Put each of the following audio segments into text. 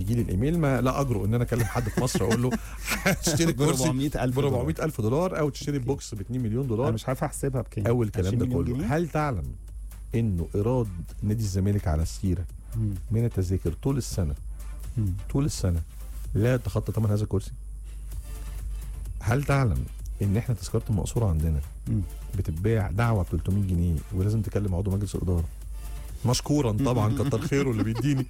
يجي لي الايميل ما لا اجرؤ ان انا اكلم حد في مصر اقول له تشتري ب الكرسي 400000 ب 400 الف دولار او تشتري البوكس ب 2 مليون انا دولار مش عارف احسبها بكام او الكلام 20 ده مليون كله جنيه؟ هل تعلم انه ايراد نادي الزمالك على السيره مم. من التذاكر طول السنه مم. طول السنه لا يتخطى ثمن هذا الكرسي هل تعلم ان احنا تذكره المقصوره عندنا مم. بتتباع دعوه ب 300 جنيه ولازم تكلم عضو مجلس الاداره مشكورا طبعا كتر خيره اللي بيديني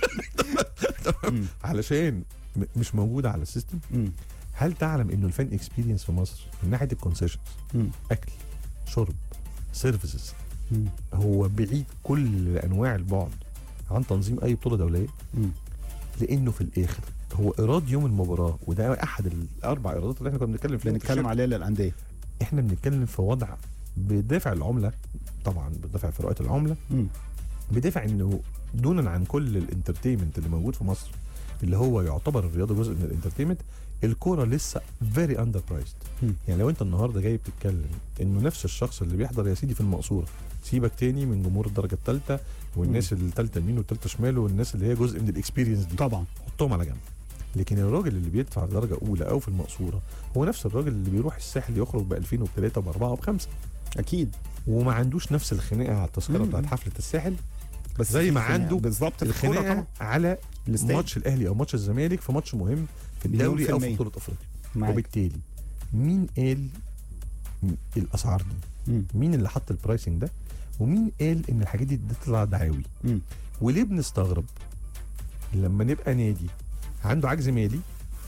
مم. علشان م- مش موجوده على السيستم مم. هل تعلم انه الفان اكسبيرينس في مصر من ناحيه الكونسيشنز مم. اكل شرب سيرفيسز مم. هو بعيد كل انواع البعد عن تنظيم اي بطوله دوليه مم. لانه في الاخر هو ايراد يوم المباراه وده احد الاربع ايرادات اللي احنا كنا بنتكلم فيها في بنتكلم الشركة. عليها للانديه احنا بنتكلم في وضع بدافع العمله طبعا بدافع فروقات العمله مم. بدافع انه دونا عن كل الانترتينمنت اللي موجود في مصر اللي هو يعتبر الرياضه جزء من الانترتينمنت الكوره لسه فيري اندر برايزد مم. يعني لو انت النهارده جاي بتتكلم انه نفس الشخص اللي بيحضر يا سيدي في المقصوره سيبك تاني من جمهور الدرجه الثالثه والناس الثالثه يمين والثالثه شمال والناس اللي هي جزء من الاكسبيرينس دي طبعا حطهم على جنب لكن الراجل اللي بيدفع درجه اولى او في المقصوره هو نفس الراجل اللي بيروح الساحل يخرج ب 2000 وب3 وب4 وب5 اكيد وما عندوش نفس الخناقه على التذكره مم. بتاعت حفله الساحل بس زي في ما خناقة. عنده بالظبط في الكورة الخناقه طبعا على الاستاد. ماتش الاهلي او ماتش الزمالك في ماتش مهم في مليون الدوري في او في المية. بطوله افريقيا معاك. وبالتالي مين قال م- الاسعار دي مم. مين اللي حط البرايسنج ده ومين قال ان الحاجات دي تطلع دعاوي مم. وليه بنستغرب لما نبقى نادي عنده عجز مالي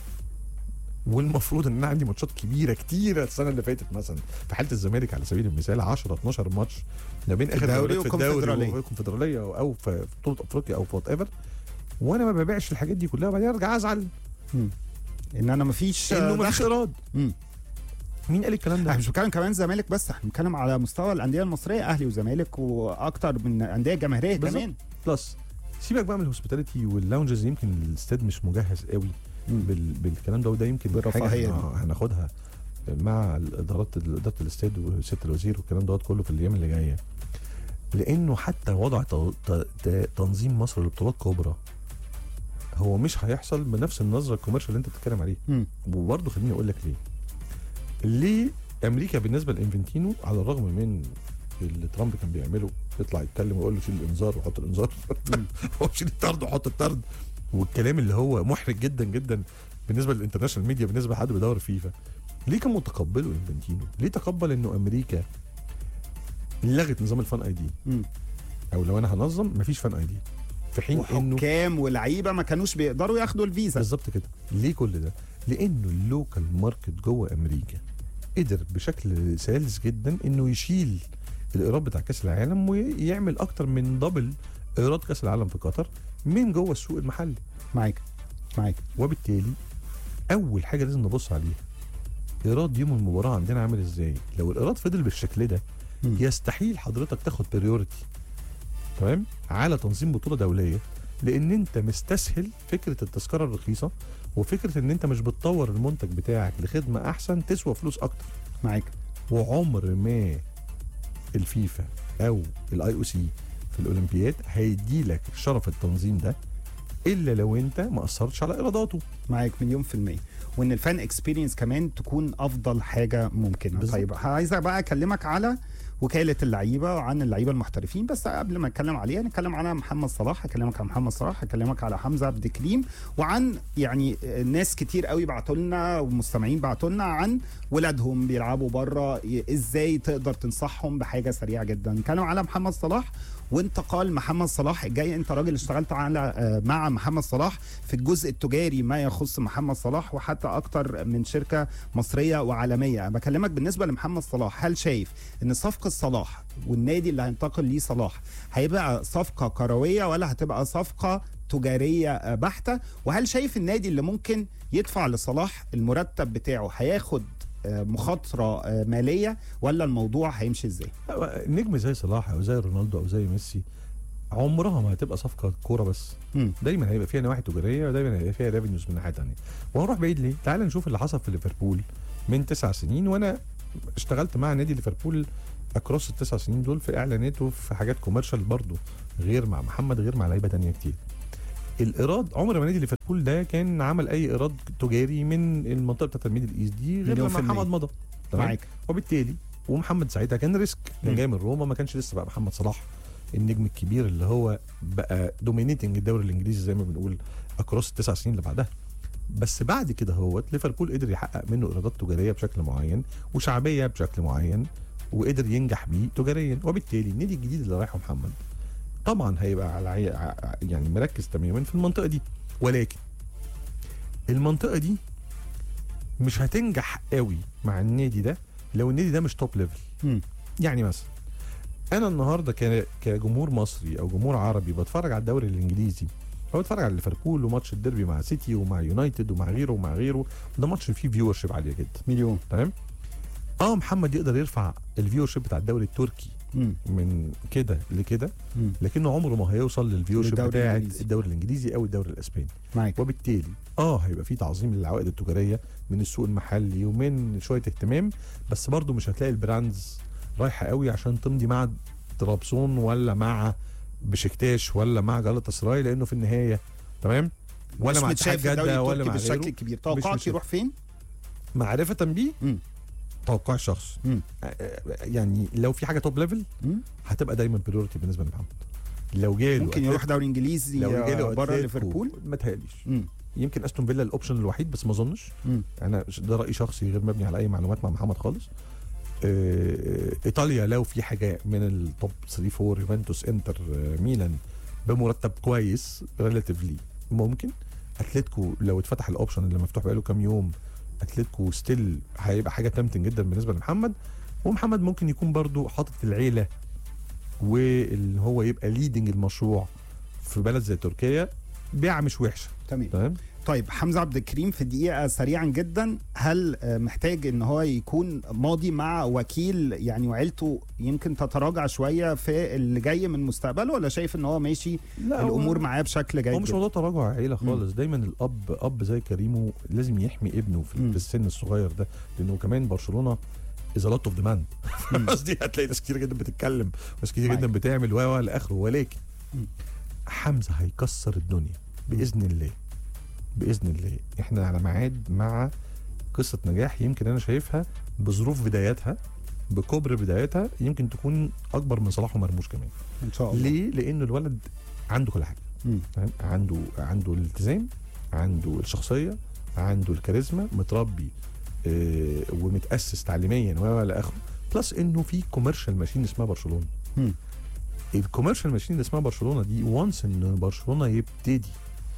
والمفروض ان انا عندي ماتشات كبيره كتيره السنه اللي فاتت مثلا في حاله الزمالك على سبيل المثال 10 12 ماتش ما بين اخر الدوري جولات في الدوري والكونفدرالية. والكونفدراليه او أو في في بطوله افريقيا او في وات ايفر وانا ما ببيعش الحاجات دي كلها وبعدين ارجع ازعل مم. ان انا مفيش انه ما فيش دخل. ايراد مم. مين قال الكلام ده؟ احنا مش بنتكلم كمان زمالك بس احنا بنتكلم على مستوى الانديه المصريه اهلي وزمالك واكتر من انديه جماهيريه بالظبط. كمان بلس سيبك بقى من الهوسبيتاليتي واللاونجز يمكن الاستاد مش مجهز قوي مم. بال... بالكلام ده وده يمكن بالرفاهية حاجة دي. هن- هناخدها مع الادارات اداره الاستاد وسياده الوزير والكلام دوت كله في الايام اللي جايه لانه حتى وضع ت- ت- ت- تنظيم مصر لبطولات كبرى هو مش هيحصل بنفس النظره الكوميرشال اللي انت بتتكلم عليه مم. وبرضه خليني اقول لك ليه ليه امريكا بالنسبه لانفنتينو على الرغم من اللي ترامب كان بيعمله يطلع يتكلم ويقول له شيل الانذار وحط الانذار هو شيل الطرد وحط الطرد والكلام اللي هو محرج جدا جدا بالنسبه للانترناشونال ميديا بالنسبه لحد بيدور فيفا ليه كان متقبله انفنتينو؟ ليه تقبل انه امريكا لغت نظام الفان اي دي مم. او لو انا هنظم مفيش فان اي دي في حين انه وحكام ولعيبه ما كانوش بيقدروا ياخدوا الفيزا بالظبط كده ليه كل ده لانه اللوكال ماركت جوه امريكا قدر بشكل سلس جدا انه يشيل الايراد بتاع كاس العالم ويعمل اكتر من دبل ايراد كاس العالم في قطر من جوه السوق المحلي معاك معاك وبالتالي اول حاجه لازم نبص عليها ايراد يوم المباراه عندنا عامل ازاي لو الايراد فضل بالشكل ده مم. يستحيل حضرتك تاخد بريورتي تمام على تنظيم بطوله دوليه لان انت مستسهل فكره التذكره الرخيصه وفكره ان انت مش بتطور المنتج بتاعك لخدمه احسن تسوى فلوس اكتر معاك وعمر ما الفيفا او الاي او سي في الاولمبياد هيدي لك شرف التنظيم ده الا لو انت ما اثرتش على ايراداته معاك مليون في المية وان الفان اكسبيرينس كمان تكون افضل حاجة ممكنة بالظبط. طيب عايزة بقى اكلمك على وكالة اللعيبة وعن اللعيبة المحترفين بس قبل ما اتكلم عليها نتكلم على محمد صلاح هكلمك عن محمد صلاح هكلمك على حمزة عبد الكريم وعن يعني ناس كتير قوي بعتوا لنا ومستمعين بعتوا لنا عن ولادهم بيلعبوا بره ازاي تقدر تنصحهم بحاجة سريعة جدا نتكلم على محمد صلاح وانتقال محمد صلاح جاي انت راجل اشتغلت على آه، مع محمد صلاح في الجزء التجاري ما يخص محمد صلاح وحتى اكتر من شركه مصريه وعالميه أنا بكلمك بالنسبه لمحمد صلاح هل شايف ان صفقه صلاح والنادي اللي هينتقل ليه صلاح هيبقى صفقه كرويه ولا هتبقى صفقه تجاريه آه، بحته وهل شايف النادي اللي ممكن يدفع لصلاح المرتب بتاعه هياخد آه، مخاطره آه، ماليه ولا الموضوع هيمشي ازاي نجم زي صلاح او زي رونالدو او زي ميسي عمرها ما هتبقى صفقه كوره بس مم. دايما هيبقى فيها نواحي تجاريه ودايما هيبقى فيها ريفينيوز من ناحيه ثانيه وهنروح بعيد ليه؟ تعال نشوف اللي حصل في ليفربول من تسع سنين وانا اشتغلت مع نادي ليفربول اكروس التسع سنين دول في اعلانات وفي حاجات كوميرشال برضه غير مع محمد غير مع لعيبه تانية كتير الايراد عمر ما نادي ليفربول ده كان عمل اي ايراد تجاري من المنطقه بتاعت الميدل ايست دي غير مليون لما في المية. محمد مضى تمام معاك وبالتالي ومحمد ساعتها كان ريسك كان مم. جاي من روما ما كانش لسه بقى محمد صلاح النجم الكبير اللي هو بقى دومينيتنج الدوري الانجليزي زي ما بنقول اكروس التسع سنين اللي بعدها بس بعد كده هو ليفربول قدر يحقق منه ايرادات تجاريه بشكل معين وشعبيه بشكل معين وقدر ينجح بيه تجاريا وبالتالي النادي الجديد اللي رايحه محمد طبعا هيبقى على عي- ع- يعني مركز تماما في المنطقه دي ولكن المنطقه دي مش هتنجح قوي مع النادي ده لو النادي ده مش توب ليفل مم. يعني مثلا انا النهارده ك- كجمهور مصري او جمهور عربي بتفرج على الدوري الانجليزي او بتفرج على ليفربول وماتش الديربي مع سيتي ومع يونايتد ومع غيره ومع غيره ده ماتش فيه فيور شيب عاليه جدا مليون تمام اه محمد يقدر يرفع الفيور شيب بتاع الدوري التركي مم. من كده لكده مم. لكنه عمره ما هيوصل للفيور شيب للدوري بتاع الإنجليزي. الدوري الانجليزي او الدوري الاسباني معاك وبالتالي اه هيبقى في تعظيم للعوائد التجاريه من السوق المحلي ومن شويه اهتمام بس برضو مش هتلاقي البراندز رايحه قوي عشان تمضي مع طرابزون ولا مع بشكتاش ولا مع جلطة سراي لانه في النهايه تمام ولا مش مع متشاف اتحاد الدوري جده ولا التركي مع بالشكل غيره الكبير توقعك متشاف. يروح فين؟ معرفه بيه مم. توقع الشخص مم. يعني لو في حاجه توب ليفل مم. هتبقى دايما بريورتي بالنسبه لمحمد لو جاله ممكن يروح دوري انجليزي لو جاله بره أتلتيكو، ليفربول ما تهيأليش مم. يمكن استون فيلا الاوبشن الوحيد بس ما اظنش مم. انا ده راي شخصي غير مبني على اي معلومات مع محمد خالص آه، ايطاليا لو في حاجه من التوب 3 4 يوفنتوس انتر آه، ميلان بمرتب كويس ريلاتيفلي ممكن اتلتيكو لو اتفتح الاوبشن اللي مفتوح بقاله كام يوم اتلتيكو ستيل هيبقى حاجه تمتن جدا بالنسبه لمحمد ومحمد ممكن يكون برضو حاطط العيله واللي هو يبقى ليدنج المشروع في بلد زي تركيا بيعه مش وحشه تمام تمام طيب حمزه عبد الكريم في دقيقه سريعا جدا هل آه، محتاج ان هو يكون ماضي مع وكيل يعني وعيلته يمكن تتراجع شويه في اللي جاي من مستقبله ولا شايف ان هو ماشي لا هو- الامور معاه بشكل جيد هو مش جدا؟ موضوع تراجع عيله خالص دايما الاب اب زي كريمو لازم يحمي ابنه في, مم. في السن الصغير ده لانه كمان برشلونه از لوت اوف ديماند مم. قصدي هتلاقي ناس كتير جدا بتتكلم ناس كتير معاك. جدا بتعمل و و لاخره ولكن مم. حمزه هيكسر الدنيا باذن الله باذن الله احنا على ميعاد مع قصه نجاح يمكن انا شايفها بظروف بداياتها بكبر بداياتها يمكن تكون اكبر من صلاح ومرموش كمان ان شاء الله ليه لانه الولد عنده كل حاجه مم. فاهم عنده عنده الالتزام عنده الشخصيه عنده الكاريزما متربي آه ومتاسس تعليميا و الى اخره بلس انه في كوميرشال ماشين اسمها برشلونه مم. الكوميرشال ماشين اللي اسمها برشلونه دي وانس ان برشلونه يبتدي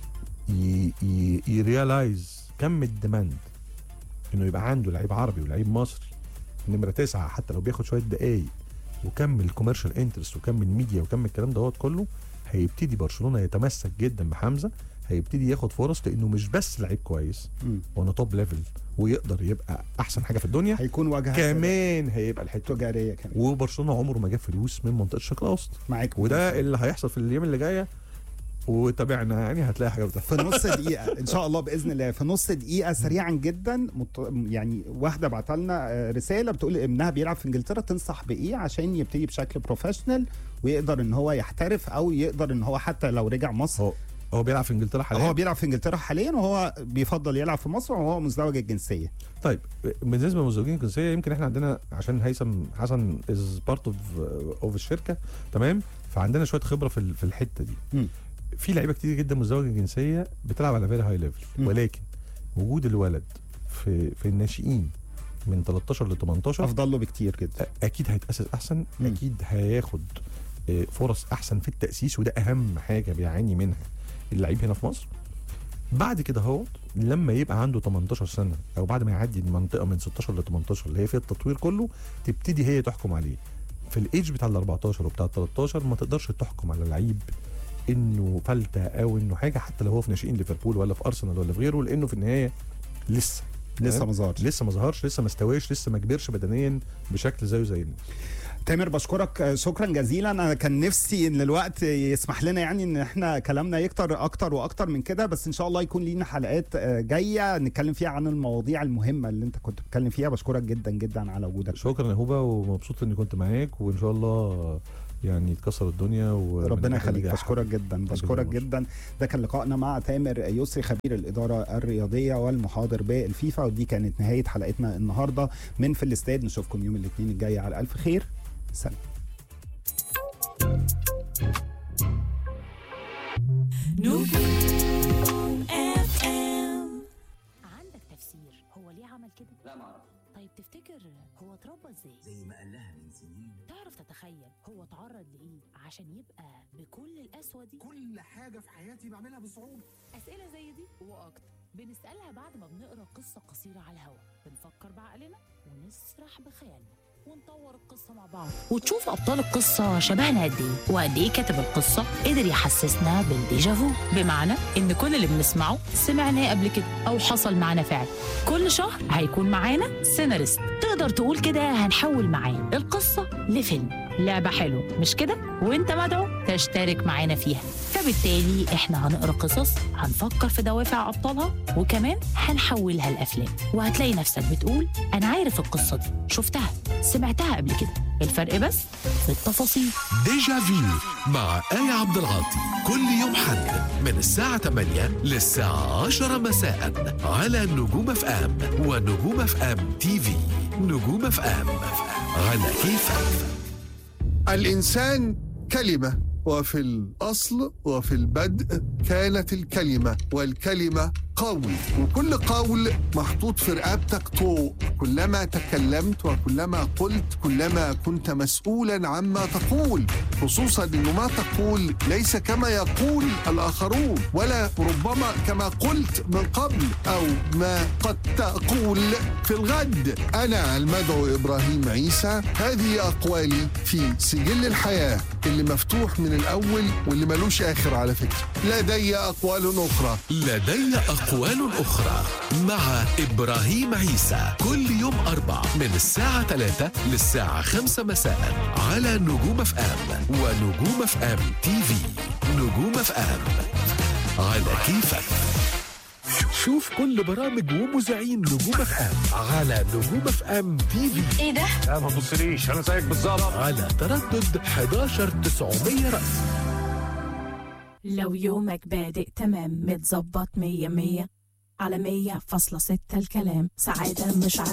يريلايز كم الديماند انه يبقى عنده لعيب عربي ولعيب مصري نمره تسعه حتى لو بياخد شويه دقايق وكم الكوميرشال انترست وكم الميديا وكم الكلام دوت كله هيبتدي برشلونه يتمسك جدا بحمزه هيبتدي ياخد فرص لانه مش بس لعيب كويس مم. وانا توب ليفل ويقدر يبقى احسن حاجه في الدنيا هيكون واجهه كمان هيبقى الحته دي. تجاريه كمان وبرشلونه عمره ما جاب فلوس من منطقه الشرق الاوسط معاك وده اللي هيحصل في الايام اللي جايه وتابعنا يعني هتلاقي حاجه بتحصل في نص دقيقة إن شاء الله بإذن الله في نص دقيقة سريعا جدا مط... يعني واحدة بعت لنا آه، رسالة بتقول ابنها بيلعب في إنجلترا تنصح بإيه عشان يبتدي بشكل بروفيشنال ويقدر إن هو يحترف أو يقدر إن هو حتى لو رجع مصر هو هو بيلعب في انجلترا حاليا هو بيلعب في إنجلترا حاليا وهو بيفضل يلعب في مصر وهو مزدوج الجنسية طيب بالنسبه للمزوجين الجنسيه يمكن احنا عندنا عشان هيثم حسن از بارت اوف اوف الشركه تمام فعندنا شويه خبره في ال- في الحته دي مم. في لعيبه كتير جدا مزدوجه الجنسيه بتلعب على فيري هاي ليفل مم. ولكن وجود الولد في في الناشئين من 13 ل 18 أفضل له بكتير جدا أ- اكيد هيتاسس احسن مم. اكيد هياخد آه، فرص احسن في التاسيس وده اهم حاجه بيعاني منها اللعيب هنا في مصر بعد كده هو لما يبقى عنده 18 سنه او بعد ما يعدي المنطقه من 16 ل 18 اللي هي فيها التطوير كله تبتدي هي تحكم عليه في الايدج بتاع ال 14 وبتاع ال 13 ما تقدرش تحكم على لعيب انه فلته او انه حاجه حتى لو هو في ناشئين ليفربول ولا في ارسنال ولا في غيره لانه في النهايه لسه لسه تمام؟ ما ظهرش لسه ما ظهرش لسه ما استواش لسه ما كبرش بدنيا بشكل زيه زي الناس تامر بشكرك آه، شكرا جزيلا انا كان نفسي ان الوقت يسمح لنا يعني ان احنا كلامنا يكتر اكتر واكتر من كده بس ان شاء الله يكون لينا حلقات آه، جايه نتكلم فيها عن المواضيع المهمه اللي انت كنت بتتكلم فيها بشكرك جدا جدا على وجودك شكرا يا هوبا ومبسوط اني كنت معاك وان شاء الله يعني تكسر الدنيا و ربنا يخليك بشكرك جدا بشكرك جزاك الله جدا ده كان لقائنا مع تامر يسري خبير الاداره الرياضيه والمحاضر بالفيفا ودي كانت نهايه حلقتنا النهارده من في الاستاد نشوفكم يوم الاثنين الجاي على الف خير سلام نجوم اف ام عندك تفسير هو ليه عمل كده؟ لا ما اعرف طيب تفتكر هو اتربى ازاي؟ زي ما قال لها من سنين تعرف تتخيل هو اتعرض لايه عشان يبقى بكل القسوه دي؟ كل حاجة في حياتي بعملها بصعوبة اسئله زي دي واكتر بنسالها بعد ما بنقرا قصه قصيره على الهوا بنفكر بعقلنا ونسرح بخيالنا ونطور القصه مع بعض وتشوف ابطال القصه شبهنا قد ايه وقد ايه كاتب القصه قدر يحسسنا بالديجافو بمعنى ان كل اللي بنسمعه سمعناه قبل كده او حصل معانا فعلا كل شهر هيكون معانا سيناريست تقدر تقول كده هنحول معاه القصه لفيلم لعبة حلوة مش كده؟ وانت مدعو تشترك معانا فيها فبالتالي احنا هنقرا قصص هنفكر في دوافع ابطالها وكمان هنحولها لافلام وهتلاقي نفسك بتقول انا عارف القصة دي شفتها سمعتها قبل كده الفرق بس في التفاصيل ديجا فيو مع آية عبد العاطي كل يوم حد من الساعة 8 للساعة 10 مساء على نجوم اف ام ونجوم اف ام تي في نجوم اف ام على كيفك الإنسان كلمة وفي الأصل وفي البدء كانت الكلمة والكلمة قول وكل قول محطوط في رقبتك طوق كلما تكلمت وكلما قلت كلما كنت مسؤولا عما تقول خصوصا أنه ما تقول ليس كما يقول الآخرون ولا ربما كما قلت من قبل أو ما قد تقول في الغد أنا المدعو إبراهيم عيسى هذه أقوالي في سجل الحياة اللي مفتوح من الأول واللي ملوش آخر على فكرة لدي أقوال أخرى لدي أقوال أخرى مع إبراهيم عيسى كل يوم أربع من الساعة 3 للساعة 5 مساء على نجوم اف ام ونجوم اف ام تي في نجوم اف ام على كيفك شوف كل برامج ومذيعين نجوم اف ام على نجوم اف ام تي في ايه ده؟ لا ما تبصليش أنا زيك بالظبط على تردد 11900 رأس لو يومك بادئ تمام متظبط مية مية على مية فاصلة ستة الكلام سعادة مش